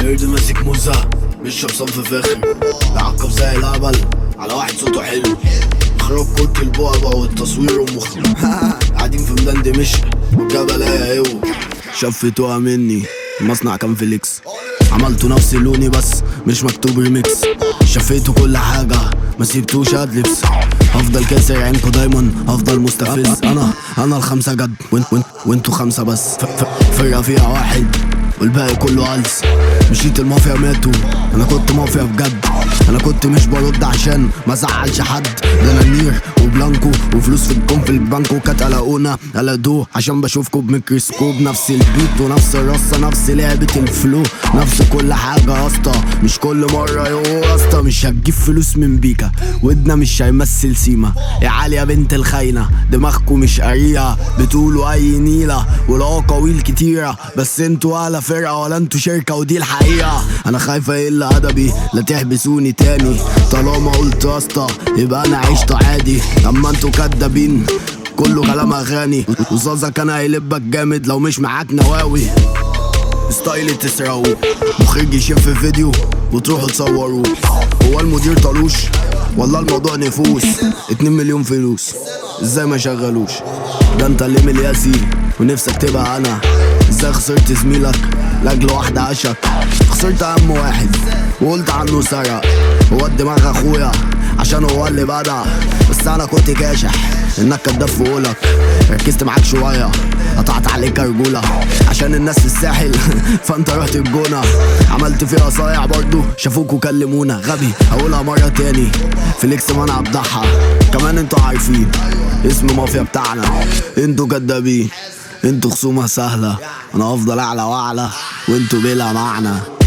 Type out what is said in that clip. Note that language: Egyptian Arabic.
قرد ماسك موزة بيشرب صنف فاخر بيعقب زي الهبل على واحد صوته حلو اخراج كرك البعبع والتصوير ومخ قاعدين في ميدان دمشق والجبل هي هو شفتوها مني المصنع كان فيليكس عملتوا نفس لوني بس مش مكتوب ريميكس شفيتوا كل حاجة ما سيبتوش ادلبس هفضل كاسر عينكوا دايما هفضل مستفز انا انا الخمسة جد وانت وانت وانتوا خمسة بس ف- ف- فرقة فيها واحد والباقي كله هلس مشيت المافيا ماتوا انا كنت مافيا بجد انا كنت مش برد عشان ما ازعلش حد ده انا نير وبلانكو وفلوس في الكون في البنك وكانت قلقونا قلقدوه عشان بشوفكوا بميكروسكوب نفس البيت ونفس الرصه نفس لعبه الفلو نفس كل حاجه يا اسطى مش كل مره يو يا اسطى مش هتجيب فلوس من بيكا ودنا مش هيمثل سيما يا عالي يا بنت الخاينه دماغكوا مش قريعه بتقولوا اي نيله والعقاويل كتيره بس انتوا ولا فرقه ولا انتوا شركه ودي الحقيقه انا خايف اقل ادبي لا تحبسوني تاني طالما قلت يا اسطى يبقى انا عشت عادي اما انتوا كدابين كله كلام اغاني وزازا كان هيلبك جامد لو مش معاك نواوي ستايل تسرقوه مخرج يشوف فيديو وتروحوا تصوروه هو المدير طالوش والله الموضوع نفوس اتنين مليون فلوس ازاي ما شغلوش ده انت اللي ملياسي ونفسك تبقى انا ازاي خسرت زميلك لاجل واحدة عشك خسرت اهم واحد وقلت عنه سرق هو الدماغ اخويا عشان هو اللي بدع بس انا كنت كاشح انك كداب في قولك ركزت معاك شويه قطعت عليك رجولة عشان الناس في الساحل فانت رحت الجونة عملت فيها صايع برضو شافوك وكلمونا غبي هقولها مرة تاني فليكس منع بضحى كمان انتوا عارفين اسم مافيا بتاعنا انتوا كدابين انتوا خصومة سهلة انا هفضل اعلى واعلى وانتوا بلا معنى